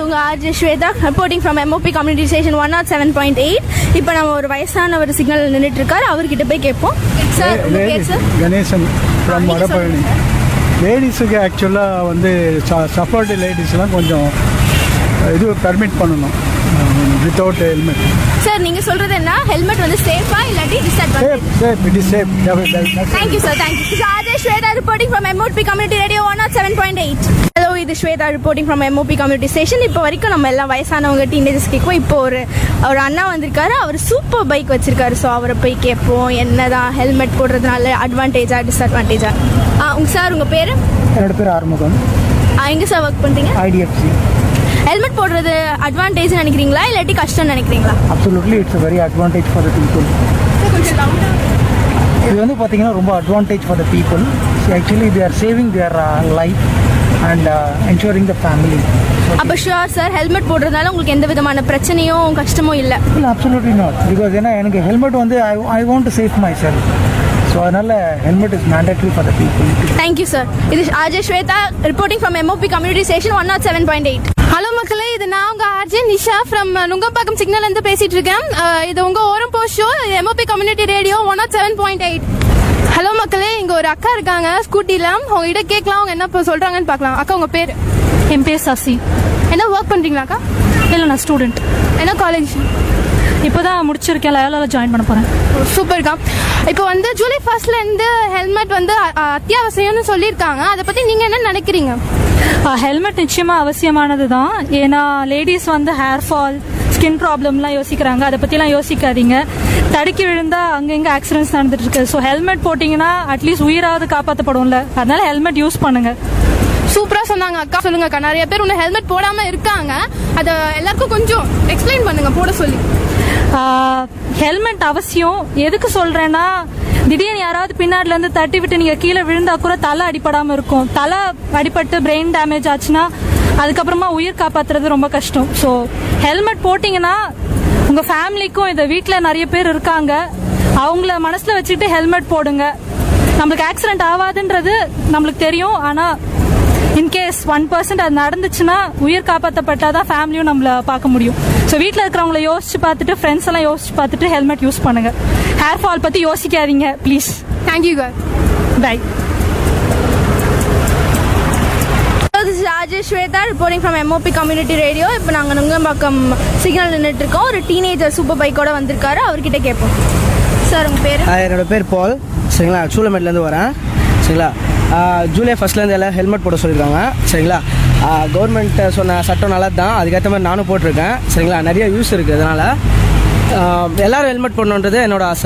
உங்கள் RJ Swetha reporting from MOP community station one nought seven point eight இப்போ நம்ம ஒரு வயசான ஒரு சிக்னல் நின்றுட்டு இருக்காரு அவர்கிட்ட போய் கேட்போம் சார் உங்கள் பேர் சார் கணேசன் ஃப்ரம் நீங்க வடபழனி லேடிஸுக்கு ஆக்சுவலாக வந்து சப்போர்ட் லேடிஸ்லாம் கொஞ்சம் இது பர்மிட் பண்ணணும் வித்தவுட் ஹெல்மெட் சார் நீங்கள் சொல்கிறது என்ன ஹெல்மெட் வந்து சேஃபா இல்லாட்டி safe disadvantage safe it is safe thank you sir thank you RJ Swetha reporting from MOP community radio one nought seven point eight hello இது Swetha reporting from MOP community station இப்போ வரைக்கும் நம்ம எல்லாம் வயசானவங்க டீனேஜர்ஸ் கேட்கும் இப்போ ஒரு ஒரு அண்ணா வந்திருக்காரு அவர் சூப்பர் பைக் வச்சிருக்காரு ஸோ அவரை போய் கேட்போம் என்னதான் ஹெல்மெட் போடுறதுனால அட்வான்டேஜா டிஸ்அட்வான்டேஜா உங்க சார் உங்கள் பேர் என்னோட பேர் ஆறுமுகம் எங்கே சார் ஒர்க் பண்ணுறீங்க ஐடிஎஃப்சி ஹெல்மெட் போடுறது அட்வான்டேஜ் நினைக்கிறீங்களா இல்லாட்டி கஷ்டம்னு நினைக்கிறீங்களா absolutely it's very advantage for the people கொஞ்சம் louder. இது வந்து பார்த்தீங்கன்னா ரொம்ப advantage for the people actually they are saving their life and ensuring the family அப்போ ஷுவர் சார் ஹெல்மெட் போடுறதுனால உங்களுக்கு எந்த விதமான பிரச்சனையும் கஷ்டமும் இல்லை இல்லை அப்சல்யூட்லி நாட் பிகாஸ் ஏன்னா எனக்கு ஹெல்மெட் வந்து I I want to safe myself so அதனால் helmet is mandatory for the people thank you sir இது RJ Swetha reporting from MOP community station one nought seven point eight hello மக்களே இது நான் உங்க RJ Nisha from Nungambakkam signal இருந்து பேசிட்டு இருக்கேன் அஹ், இது உங்க ஓரம் post show MOP community radio one nought seven point eight hello மக்களே இங்க ஒரு அக்கா இருக்காங்க ஸ்கூட்டில உங்ககிட்ட கேட்கலாம் அவங்க என்ன இப்ப சொல்றாங்கன்னு பார்க்கலாம் அக்கா உங்க பேர் என் பேர் சசி என்ன ஒர்க் பண்றீங்களா அக்கா இல்லை நான் ஸ்டூடெண்ட் என்ன காலேஜ் இப்போ தான் முடிச்சிருக்கேன் லயோலாவில் ஜாயின் பண்ண போகிறேன் சூப்பர்க்கா இப்போ வந்து ஜூலை ஃபர்ஸ்ட்ல இருந்து ஹெல்மெட் வந்து அ- அ- அத்தியாவசியம்னு சொல்லியிருக்காங்க அதை பத்தி நீங்க என்ன நினைக்கிறீங்க ஹெல்மெட் நிச்சயமாக அவசியமானது தான் ஏன்னா லேடிஸ் வந்து ஹேர் ஃபால் ஸ்கின் ப்ராப்ளம்லாம் யோசிக்கிறாங்க அதை பற்றிலாம் யோசிக்காதீங்க தடுக்கி விழுந்தா அங்கங்கே ஆக்சிடென்ட்ஸ் நடந்துட்டு இருக்கு ஸோ ஹெல்மெட் போட்டிங்கன்னா அட்லீஸ்ட் உயிராவது காப்பாற்றப்படும்ல அதனால ஹெல்மெட் யூஸ் பண்ணுங்க சூப்பரா சொன்னாங்க அக்கா சொல்லுங்க அக்கா நிறைய பேர் இன்னும் ஹெல்மெட் போடாம இருக்காங்க அதை எல்லாருக்கும் கொஞ்சம் எக்ஸ்பிளைன் பண்ணுங்க போட சொல்லி ஹெல்மெட் அவசியம் எதுக்கு சொல்றேன்னா திடீர்னு யாராவது பின்னாடில இருந்து தட்டி விட்டு நீங்க கீழே விழுந்தா கூட தலை அடிபடாம இருக்கும் தலை அடிபட்டு பிரெயின் டேமேஜ் ஆச்சுன்னா அதுக்கப்புறமா உயிர் காப்பாத்துறது ரொம்ப கஷ்டம் ஸோ ஹெல்மெட் போட்டிங்கன்னா உங்க ஃபேமிலிக்கும் இந்த வீட்டில் நிறைய பேர் இருக்காங்க அவங்கள மனசுல வச்சுக்கிட்டு ஹெல்மெட் போடுங்க நம்மளுக்கு ஆக்சிடென்ட் ஆகாதுன்றது நம்மளுக்கு தெரியும் ஆனா இன்கேஸ் ஒன் பர்சன்ட் அது நடந்துச்சுன்னா உயிர் காப்பாற்றப்பட்டாதான் ஃபேமிலியும் நம்மள பார்க்க முடியும் ஸோ வீட்டில் இருக்கிறவங்கள யோசிச்சு பார்த்துட்டு ஃப்ரெண்ட்ஸ் எல்லாம் யோசிச்சு பார்த்துட்டு ஹெல்மெட் யூஸ் பண்ணுங்க ஹேர் ஃபால் பற்றி யோசிக்காதீங்க please thank you care bye this is RJ Swetha reporting from MOP community radio இப்போ நாங்கள் நுங்கம்பாக்கம் சிக்னல் நின்றுட்டு இருக்கோம் ஒரு டீனேஜர் சூப்பர் பைக்கோட வந்திருக்காரு அவர்கிட்ட கேட்போம் சார் உங்கள் பேர் ஹாய் என்னோட பேர் பால் சரிங்களா சூளமேட்லேருந்து வரேன் சரிங்களா ஆஹ் ஜூலை ஃபஸ்ட்லேருந்து எல்லாம் ஹெல்மெட் போட சொல்லியிருக்காங்க சரிங்களா கவர்மெண்ட் சொன்ன சட்டம் நல்லது தான் அதுக்கேற்ற மாதிரி நானும் போட்டிருக்கேன் சரிங்களா நிறைய யூஸ் இருக்குது அதனால் எல்லாரும் ஹெல்மெட் போடணுன்றது என்னோட ஆசை